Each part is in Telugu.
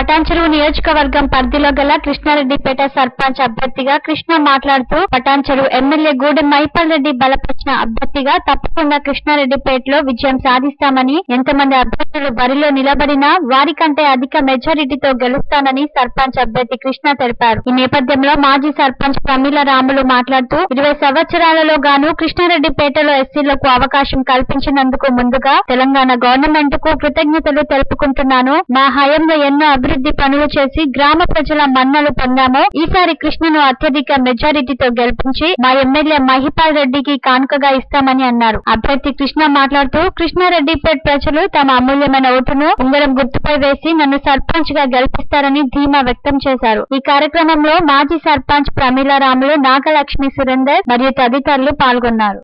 పటాన్చెరువు నియోజకవర్గం పరిధిలో గల కృష్ణారెడ్డిపేట సర్పంచ్ అభ్యర్థిగా కృష్ణ మాట్లాడుతూ పటాన్చెరువు ఎమ్మెల్యే గూడెం మైపాల్ రెడ్డి బలపరిచిన అభ్యర్థిగా తప్పకుండా కృష్ణారెడ్డిపేటలో విజయం సాధిస్తామని ఎంతమంది అభ్యర్థులు బరిలో నిలబడినా వారికంటే అధిక మెజారిటీతో గెలుస్తానని సర్పంచ్ అభ్యర్థి కృష్ణ తెలిపారు ఈ నేపథ్యంలో మాజీ సర్పంచ్ ప్రమీల రాములు మాట్లాడుతూ ఇరవై సంవత్సరాలలో గాను కృష్ణారెడ్డిపేటలో ఎస్సీలకు అవకాశం కల్పించినందుకు ముందుగా తెలంగాణ గవర్నమెంట్ కు కృతజ్ఞతలు తెలుపుకుంటున్నాను మా హయాంలో ఎన్నో అభివృద్ధి పనులు చేసి గ్రామ ప్రజల మన్నలు పొందాము ఈసారి కృష్ణను అత్యధిక మెజారిటీతో గెలిపించి మా ఎమ్మెల్యే మహిపాల్ రెడ్డికి కానుకగా ఇస్తామని అన్నారు అభ్యర్థి కృష్ణ మాట్లాడుతూ కృష్ణారెడ్డిపేట ప్రజలు తమ అమూల్యమైన ఓటును ఉంగరం గుర్తుపై వేసి నన్ను సర్పంచ్ గా గెలిపిస్తారని ధీమా వ్యక్తం చేశారు ఈ కార్యక్రమంలో మాజీ సర్పంచ్ ప్రమీల రాములు నాగలక్ష్మి సురేందర్ మరియు తదితరులు పాల్గొన్నారు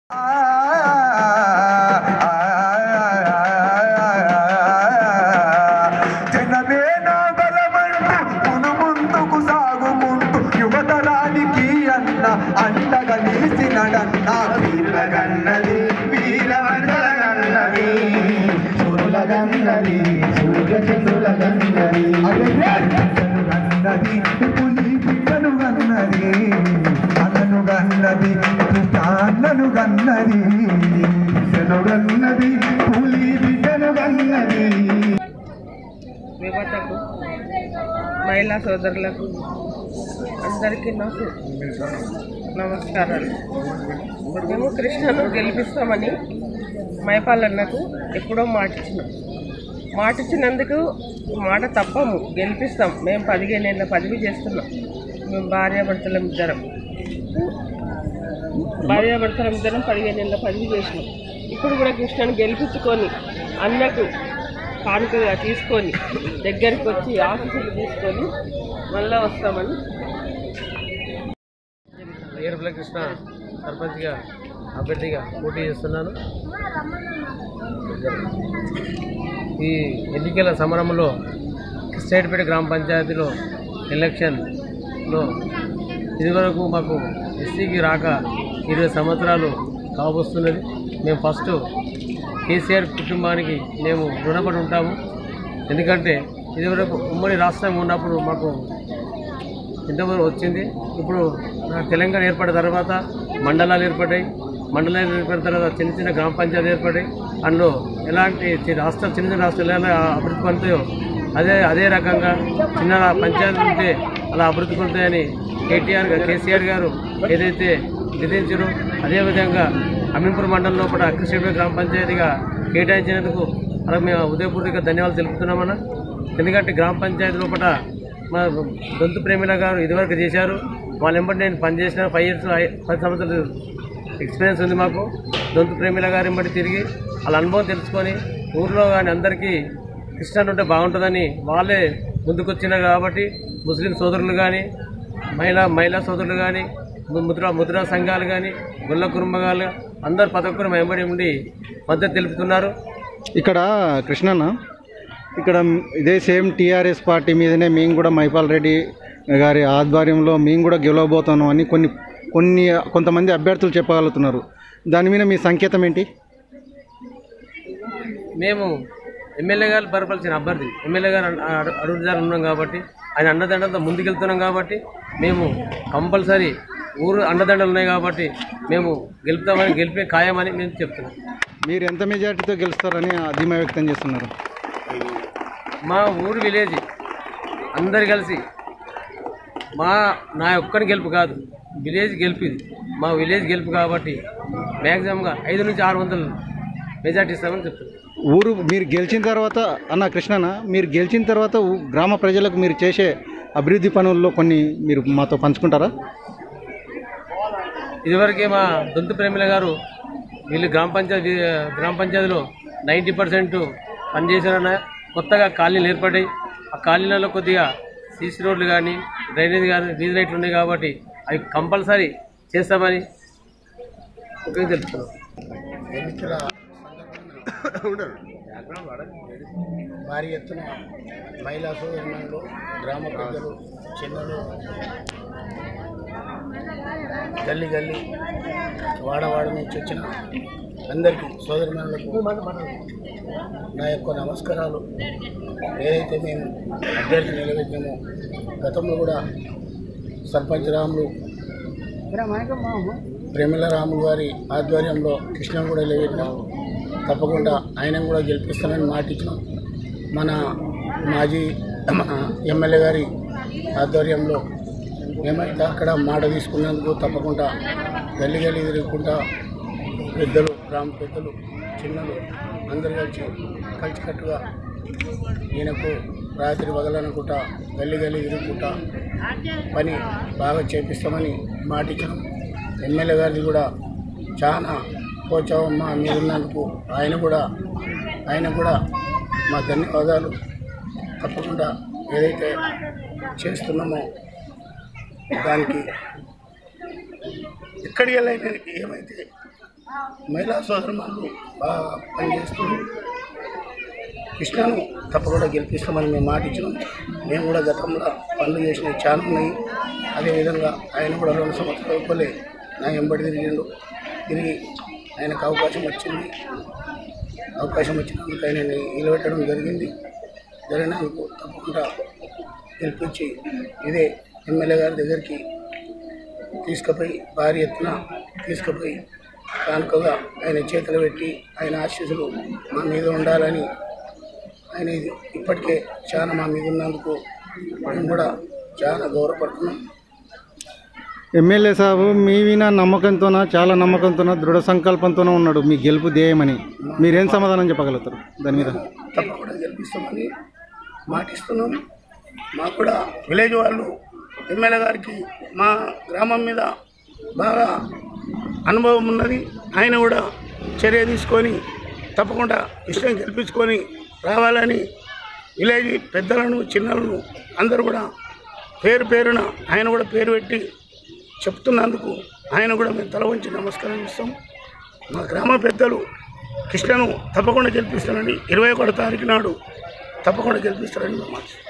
జనమే నా బలమంటూ మును ముందుకు సాగుకుంటూ యువతరానికి అన్న అండగా నిలిచినడన్న వీరగన్నది వీరవందలగన్నది సురులగన్నది సూర్యచంద్రులగన్నది గన్నది పులి బిడ్డను గన్నది అనను గన్నది కృష్ణను గన్నది గన్నది పులి బిడ్డను గన్నది యువతకు మహిళా సోదరులకు అందరికీ నాకు నమస్కారాలు మేము కృష్ణను గెలిపిస్తామని మైపాలన్నకు ఎప్పుడో మాటిచ్చినాం మాటిచ్చినందుకు మాట తప్పము గెలిపిస్తాం మేము పదిహేనేళ్ళ పదవి చేస్తున్నాం మేము భార్యాభర్తలం ఇద్దరం భార్యాభర్తలం ఇద్దరం పదిహేనేళ్ళ పదవి చేసినాం ఇప్పుడు కూడా కృష్ణను గెలిపించుకొని అన్నకు కానుకగా తీసుకొని దగ్గరికి వచ్చి ఆఫీసులు తీసుకొని మళ్ళీ వస్తామని ఏరుపుల కృష్ణ సర్పంచ్గా అభ్యర్థిగా పోటీ చేస్తున్నాను ఈ ఎన్నికల సమరంలో కృష్ణేటిపేట గ్రామ పంచాయతీలో ఎలక్షన్లో ఇదివరకు మాకు ఎస్సీకి రాక ఇరవై సంవత్సరాలు కాబోస్తున్నది మేము ఫస్ట్ కేసీఆర్ కుటుంబానికి మేము రుణపడి ఉంటాము ఎందుకంటే ఇదివరకు ఉమ్మడి రాష్ట్రం ఉన్నప్పుడు మాకు ఇంతవరకు వచ్చింది ఇప్పుడు మన తెలంగాణ ఏర్పడిన తర్వాత మండలాలు ఏర్పడ్డాయి మండలాలు ఏర్పడిన తర్వాత చిన్న చిన్న గ్రామ పంచాయతీ ఏర్పడ్డాయి అందులో ఎలాంటి చి- రాష్ట్రం చిన్న చిన్న రాష్ట్రాలు ఎలా అభివృద్ధి పొందుతాయో అదే అదే రకంగా చిన్న పంచాయతీలు ఉంటే అలా అభివృద్ధి పొందుతాయని కేటీఆర్ గా- కేసీఆర్ గారు ఏదైతే విధించారో అదేవిధంగా అమీన్పూర్ మండలం లోపల కృష్ణపేట గ్రామ పంచాయతీగా కేటాయించినందుకు అలా మేము ఉదయపూర్వక ధన్యవాదాలు తెలుపుతున్నామన్నా ఎందుకంటే గ్రామ పంచాయతీ లోపల మా దొంతు ప్రేమిల గారు ఇదివరకు చేశారు వాళ్ళ వెంబడి నేను పనిచేసిన ఫైవ్ ఇయర్స్ పది సంవత్సరాలు ఎక్స్పీరియన్స్ ఉంది మాకు దొంతు ప్రేమిల గారి వెంబడి తిరిగి వాళ్ళ అనుభవం తెలుసుకొని ఊర్లో కానీ అందరికీ క్రిస్టియన్ ఉంటే బాగుంటుందని వాళ్ళే ముందుకొచ్చినారు కాబట్టి ముస్లిం సోదరులు కానీ మహిళా మహిళా సోదరులు కానీ ముద్రా ముద్రా సంఘాలు కానీ గొల్ల కుటుంబాలు అందరు ప్రతి ఒక్కరు మా వెంబడి ఉండి మద్దతు తెలుపుతున్నారు ఇక్కడ కృష్ణన్న ఇక్కడ ఇదే సేమ్ టీఆర్ఎస్ పార్టీ మీదనే మేము కూడా మైపాల్ రెడ్డి గారి ఆధ్వర్యంలో మేము కూడా గెలవబోతున్నాం అని కొన్ని కొన్ని కొంతమంది అభ్యర్థులు చెప్పగలుగుతున్నారు దాని మీద మీ సంకేతం ఏంటి మేము ఎమ్మెల్యే గారు బరపలిచిన అభ్యర్థి ఎమ్మెల్యే గారు అడు- అడు- అడుగుదారు ఉన్నాం కాబట్టి ఆయన అండదండలతో ముందుకెళ్తున్నాం కాబట్టి మేము కంపల్సరీ ఊరు అండదండలు ఉన్నాయి కాబట్టి మేము గెలుపుతామని గెలిపే ఖాయమని మేము చెప్తున్నాం మీరు ఎంత మెజారిటీతో గెలుస్తారని ధీమా వ్యక్తం చేస్తున్నారు మా ఊరు విలేజ్ అందరు కలిసి మా నా ఒక్కని గెలుపు కాదు విలేజ్ గెలుపు ఇది మా విలేజ్ గెలుపు కాబట్టి మ్యాక్సిమంగా ఐదు నుంచి ఆరు వందలు మెజార్టీ ఇస్తామని చెప్తున్నాం ఊరు మీరు గెలిచిన తర్వాత అన్న కృష్ణన్న మీరు గెలిచిన తర్వాత ఊ- గ్రామ ప్రజలకు మీరు చేసే అభివృద్ధి పనుల్లో కొన్ని మీరు మాతో పంచుకుంటారా ఇదివరకే మా దొంతు ప్రేమిల గారు వీళ్ళు గ్రామ పంచాయతీ గ్రామ పంచాయతీలో నైంటీ పర్సెంట్ పనిచేశారన్న కొత్తగా కాలనీలు ఏర్పడ్డాయి ఆ కాలనీలలో కొద్దిగా సీసీ రోడ్లు కానీ డ్రైనేజ్ కానీ వీధి లైట్లు ఉన్నాయి కాబట్టి అవి కంపల్సరీ చేస్తామని ఒకే తెలుపుతున్నాం ఎన్నికల భారీ ఎత్తున మహిళా సోదరులు గ్రామ పెద్దలు చిన్నలు గల్లీ గల్లీ వాడవాడ నుంచి వచ్చిన అందరికీ సోదరిమణులకు నా యొక్క నమస్కారాలు ఏదైతే మేము అభ్యర్థి నిలబెట్టినామో గతంలో కూడా సర్పంచ్ రాములు ప్రేమల రాములు గారి ఆధ్వర్యంలో కృష్ణ కూడా నిలబెట్టినాం తప్పకుండా ఆయన కూడా గెలిపిస్తానని మాటిచ్చినాం మన మాజీ మన ఎమ్మెల్యే గారి ఆధ్వర్యంలో మేమైతే అక్కడ మాట తీసుకున్నందుకు తప్పకుండా గల్లి గల్లి తిరుగుకుంటా పెద్దలు గ్రామ పెద్దలు చిన్నలు అందరూ కలిసి కలిసికట్టుగా ఈయనకు రాత్రి వదలనుకుంటా గల్లి గల్లి తిరుగుకుంటా పని బాగా చేపిస్తామని మాటిచ్చినాం ఎమ్మెల్యే గారిది కూడా చాలా ప్రోత్సాహం మా మీరున్నందుకు ఆయన కూడా ఆయన కూడా మా ధన్యవాదాలు తప్పకుండా ఏదైతే చేస్తున్నామో దానికి ఎక్కడికి వెళ్ళైనా ఏమైతే మహిళా సోదరులు బాగా పనిచేస్తూ కృష్ణను తప్పకుండా గెలిపిస్తామని మేము మాట ఇచ్చినాం మేము కూడా గతంలో పనులు చేసినవి చాలా ఉన్నాయి అదేవిధంగా ఆయన కూడా రెండు సంవత్సరాల పోలే నా ఎంబడి తిరిగిండు తిరిగి ఆయనకు అవకాశం వచ్చింది అవకాశం వచ్చినందుకు ఆయన నిలబెట్టడం జరిగింది జరిగినందుకు తప్పకుండా గెలిపించి ఇదే ఎమ్మెల్యే గారి దగ్గరికి తీసుకుపోయి భారీ ఎత్తున తీసుకుపోయి కానుకగా ఆయన చేతులు పెట్టి ఆయన ఆశీస్సులు మా మీద ఉండాలని ఆయన ఇది ఇప్పటికే చాలా మా మీద ఉన్నందుకు మేము కూడా చాలా గౌరవపడుతున్నాం ఎమ్మెల్యే సాబు మీ విన నమ్మకంతోన చాలా నమ్మకంతోన దృఢ సంకల్పంతోనే ఉన్నాడు మీ గెలుపు ధ్యేయమని మీరేం సమాధానం చెప్పగలుగుతారు దాని మీద తప్పకుండా గెలిపిస్తామని మాటిస్తున్నాం మాకు కూడా విలేజ్ వాళ్ళు ఎమ్మెల్యే గారికి మా గ్రామం మీద బాగా అనుభవం ఉన్నది ఆయన కూడా చర్య తీసుకొని తప్పకుండా ఇష్టం గెలిపించుకొని రావాలని విలేజ్ పెద్దలను చిన్నలను అందరూ కూడా పేరు పేరున ఆయన కూడా పేరు పెట్టి చెప్తున్నందుకు ఆయన కూడా మేము తల వంచి నమస్కారం ఇస్తాం మా గ్రామ పెద్దలు కృష్ణను తప్పకుండా గెలిపిస్తానని ఇరవై ఒకటో తారీఖు నాడు తప్పకుండా గెలిపిస్తారని మేము ఆశిస్తున్నాం.